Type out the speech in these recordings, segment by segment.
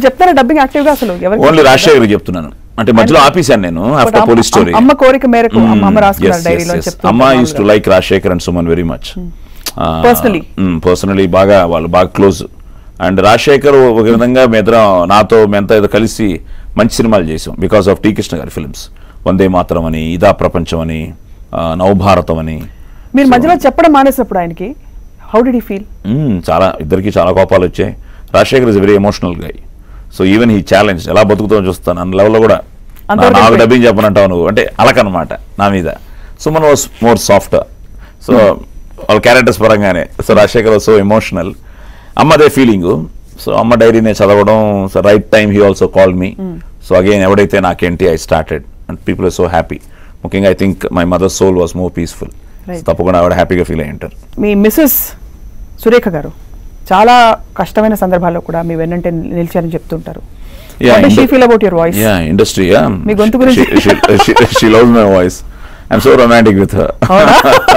చెప్తారా dubbing active గా అసలు ఎవరికి ఓన్లీ రాజశేఖర్ చెప్తున్నాను అంటే మధ్యలో ఆపేశాను నేను ఆఫ్టర్ అమ్మ- పోలీస్ స్టోరీ అమ్మ కోరిక మేరకు అమ్మ- అమ్మ రాసుకున్నారు డైరీలో చెప్తూ అమ్మ ఉంటారు used to like Rajasekhar and Suman very much Personally? Personally బాగా వాళ్ళు బాగా క్లోజ్ అండ్ రాజశేఖర్ ఒక విధంగా మేమిద్దరం నాతో మేంతా ఏదో కలిసి మంచి సినిమాలు చేసాం బికాస్ ఆఫ్ టీ కృష్ణ గారి ఫిల్మ్స్ వందే మాత్రం అని ఇదా ప్రపంచం అని ఆ, నవభారతం అని మీరు మధ్యలో చెప్పడం మానేసినప్పుడు ఆయనకి హౌ డి ఫీల్ మ్మ్, చాలా ఇద్దరికి చాలా కోపాలు వచ్చాయి Rajasekhar is very emotional guy so even he challenge ఎలా బతుకుతామో చూస్తాను అన్న లెవెల్లో కూడా నా- అంతవరకు నాకు వెళ్ళిపోయి- డబ్బింగ్ చెప్పనంటావు నువ్వు అంటే అలకనమాట నా మీద Suman was more soft so వాళ్ళ క్యారెక్టర్స్ పరంగానే సో రాజశేఖర్ సో ఎమోషనల్ అమ్మదే ఫీలింగ్ సో అమ్మ డైరీనే చదవడం so right time he also call me so again ఎవడైతే నాకేంటి I started and people are so happy ముఖ్యంగా I think my mother soul was more peaceful Right. తప్పకుండా ఆవిడ హ్యాపీగా ఫీల్ అయ్యి ఉంటారు మీ మిస్సెస్ సురేఖ గారు చాలా కష్టమైన సందర్భాల్లో కూడా మీ వెన్నంటే నిలిచారని చెప్తుంటారు she feel about your voice Yeah, industry, yeah. మీ గొంతు గురించి- She, she, she, she loves my voice. I'm so romantic with her. అవునా?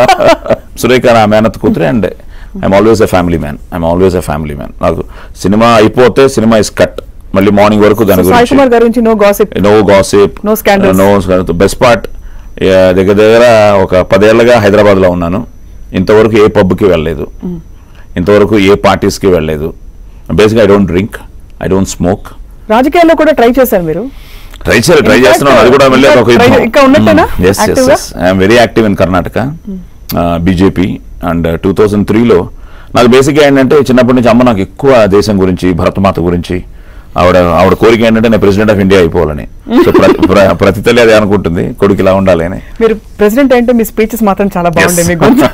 సురేఖ నా మేనత్ కూతురు and I'm always a family man I'm always a family man నాకు cinema అయిపోతే cinema is cut మళ్ళీ మార్నింగ్ వరకు దాని సాయి గురించి కుమార్ గారి గురించి no gossip no gossip No scandals. No best part దగ్గర దగ్గర ఒక పదేళ్లుగా హైదరాబాద్ లో ఉన్నాను ఇంతవరకు ఏ పబ్కి వెళ్ళలేదు ఇంతవరకు ఏ పార్టీస్కి వెళ్ళలేదు బేసిక్గా I don't drink I don't smoke రాజకీయాల్లో కూడా ట్రై చేశారు మీరు ట్రై చేయాలి ట్రై In fact, చేస్తున్నాం అది కూడా మళ్ళీ ఇంకా ఒక try- ఇంకా ఉన్నట్టేనా? ఎస్ ఎస్ Active గా? Yes I'm very active in Karnataka BJP and two thousand త్రీలో నాకు బేసిక్గా ఏంటంటే చిన్నప్పటి నుంచి అమ్మ నాకు ఎక్కువ దేశం గురించి భరతమాత గురించి ఆవిడ ఆవిడ కోరిక ఏంటంటే నేను ప్రెసిడెంట్ ఆఫ్ ఇండియా అయిపోవాలని సో ప్రతి ప్ర- ప్రతి తల్లి అది అనుకుంటుంది కొడుకు ఇలా ఉండాలి అని మీరు ప్రెసిడెంట్ అంటే మీ స్పీచెస్ మాత్రం చాలా బాగుండే మీ గొంతు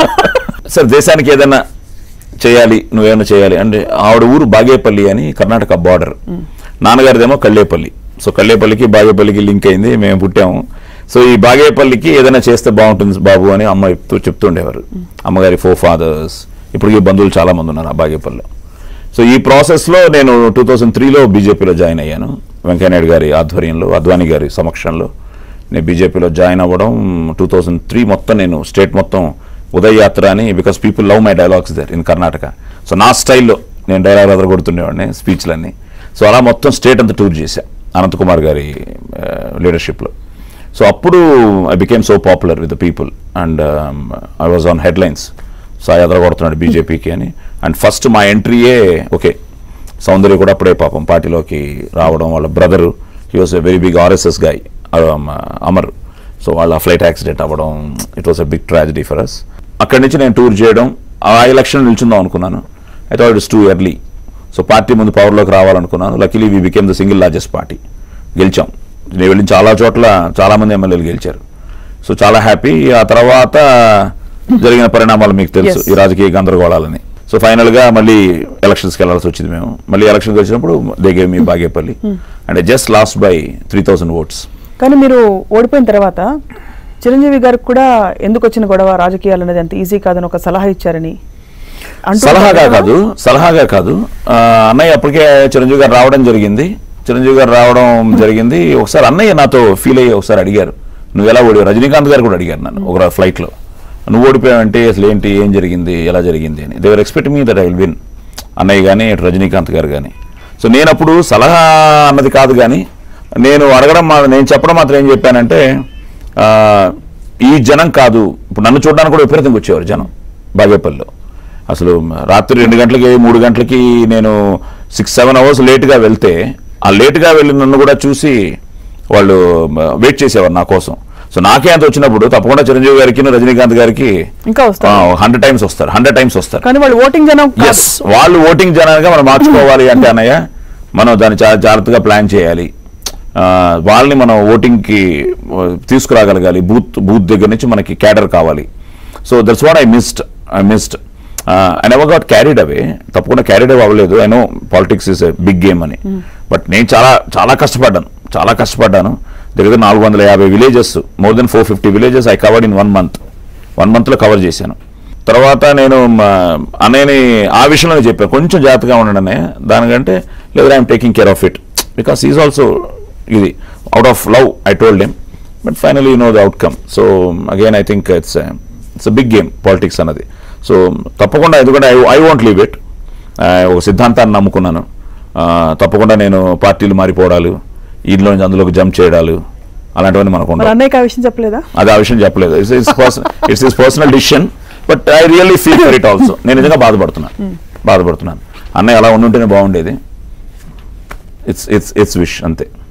సార్ దేశానికి ఏదైనా చేయాలి నువ్వేమైనా చేయాలి అంటే ఆవిడ ఊరు బాగేపల్లి అని కర్ణాటక బార్డర్ నాన్నగారిదేమో కల్లేపల్లి సో కల్లేపల్లికి బాగేపల్లికి లింక్ అయింది మేము పుట్టాము సో ఈ బాగేపల్లికి ఏదైనా చేస్తే బాగుంటుంది బాబు అని అమ్మ చెప్తూ చెప్తుండేవారు అమ్మగారి ఫోర్ ఫాదర్స్ ఇప్పటికీ బంధువులు చాలా మంది ఉన్నారు ఆ బాగేపల్లిలో సో ఈ ప్రాసెస్లో నేను టూ థౌజండ్ త్రీలో బీజేపీలో జాయిన్ అయ్యాను వెంకయ్యనాయుడు గారి ఆధ్వర్యంలో అద్వానీ గారి సమక్షంలో నేను బీజేపీలో జాయిన్ అవ్వడం టూ థౌజండ్ త్రీ మొత్తం నేను స్టేట్ మొత్తం ఉదయ్ యాత్ర అని because people love my dialogues there in Karnataka so నా స్టైల్లో నేను డైలాగ్ అదర కొడుతుండేవాడిని స్పీచ్లన్నీ సో అలా మొత్తం స్టేట్ అంతా టూర్ చేశా అనంత్ కుమార్ గారి లీడర్షిప్లో సో అప్పుడు I became so popular with the people and I was on headlines Sai అదర కొడుతున్నాడు బీజేపీకి అని అండ్ ఫస్ట్ మా ఎంట్రీయే ఓకే సౌందర్య కూడా అప్పుడే పాపం పార్టీలోకి రావడం వాళ్ళ brother he was a very big RSS guy Amar so వాళ్ళ ఫ్లైట్ యాక్సిడెంట్ అవ్వడం it was a big tragedy for us అక్కడి నుంచి నేను టూర్ చేయడం ఆ ఎలక్షన్ నిల్చుందాం అనుకున్నాను I thought it's too early so party ముందు పవర్లోకి రావాలనుకున్నాను luckily we became the single largest party గెలిచాం నేను వెళ్ళిన చాలా చోట్ల చాలా మంది ఎమ్మెల్యేలు గెలిచారు సో చాలా హ్యాపీ ఆ తర్వాత జరిగిన పరిణామాలు మీకు తెలుసు Yes. ఈ రాజకీయ గందరగోళాలని సో ఫైనల్ గా మళ్ళీ ఎలక్షన్స్కి వెళ్ళాల్సి వచ్చింది మేము మళ్ళీ ఎలక్షన్కి వచ్చినప్పుడు దిగే మీ Bagepalli and just lost by three thousand votes కానీ మీరు ఓడిపోయిన తర్వాత చిరంజీవి గారికి కూడా ఎందుకు వచ్చిన గొడవ రాజకీయాలు అనేది అంత ఈజీ కాదని ఒక సలహా ఇచ్చారని అంటూ సలహాగా ఉంటారు కదా? కాదు సలహాగా కాదు ఆ, అన్నయ్య అప్పటికే చిరంజీవి గారు రావడం జరిగింది చిరంజీవి గారు రావడం జరిగింది ఒకసారి అన్నయ్య నాతో ఫీల్ అయ్యి ఒకసారి అడిగారు నువ్వు ఎలా ఓడి రజనీకాంత్ గారు కూడా అడిగారు నన్ను ఒక ఫ్లైట్ లో నువ్వు ఓడిపోయావంటే అసలు ఏంటి ఏం జరిగింది ఎలా జరిగింది అని దేవర్ expect me that I will win అన్నయ్య కానీ ఇటు రజనీకాంత్ గారు కానీ సో నేను అప్పుడు సలహా అన్నది కాదు కానీ నేను అడగడం మా- నేను చెప్పడం మాత్రం ఏం చెప్పానంటే ఆ, ఈ జనం కాదు ఇప్పుడు నన్ను చూడడానికి కూడా విపరీతంగా వచ్చేవారు జనం బాగేపల్లిలో అసలు రాత్రి రెండు గంటలకి మూడు గంటలకి నేను సిక్స్ సెవెన్ అవర్స్ లేట్గా వెళ్తే ఆ లేట్గా వెళ్ళి నన్ను కూడా చూసి వాళ్ళు వెయిట్ చేసేవారు నా కోసం సో నాకే అంత వచ్చినప్పుడు తప్పకుండా చిరంజీవి గారికి రజనీకాంత్ గారికి ఇంకా వస్తారు హండ్రెడ్ టైమ్స్ వస్తారు హండ్రెడ్ టైమ్స్ వస్తారు కానీ వాళ్ళు ఓటింగ్ జనం కాదు. ఎస్ వాళ్ళు ఓటింగ్ జనాలుగా మనం మార్చుకోవాలి అంటే అన్నయ్య మనం దాన్ని చాలా జాగ్రత్తగా ప్లాన్ చేయాలి ఆ, వాళ్ళని మనం ఓటింగ్కి ఆ, తీసుకురాగలగాలి బూత్ బూత్ దగ్గర నుంచి మనకి క్యాడర్ కావాలి so that's what I missed I missed I never got carried away తప్పకుండా క్యారీడ్ అవే అవ్వలేదు I know politics is a big game అని బట్ నేను చాలా చాలా కష్టపడ్డాను చాలా కష్టపడ్డాను దగ్గర నాలుగు వందల యాభై villages more than four fifty villages I covered in one month one మంత్లో కవర్ చేశాను తర్వాత నేను మా అన్నయ్యని ఆ విషయంలో చెప్పాను కొంచెం జాగ్రత్తగా ఉండండి అన్నయ్య దానికంటే లేదా I'm taking care of it because is also ఇది out of love I told him but finally you know the outcome so again I think it's it's big game politics అన్నది సో తప్పకుండా ఎందుకంటే I I want leave it ఒక సిద్ధాంతాన్ని నమ్ముకున్నాను ఆ, తప్పకుండా నేను పార్టీలు మారిపోవడాలు ఇంట్లో నుంచి అందులోకి జంప్ చేయడాలు అలాంటివన్నీ మనకు మరి ఉండవు అన్నయ్యకి ఆ విషయం చెప్పలేదా అది ఆ విషయం చెప్పలేదు it's it's is personal decision but I really feel for it also నేను నిజంగా బాధపడుతున్నాను బాధపడుతున్నాను అన్నయ్య అలా ఉండుంటేనే బాగుండేది ఇట్స్ ఇట్స్ ఇట్స్ విష్ అంతే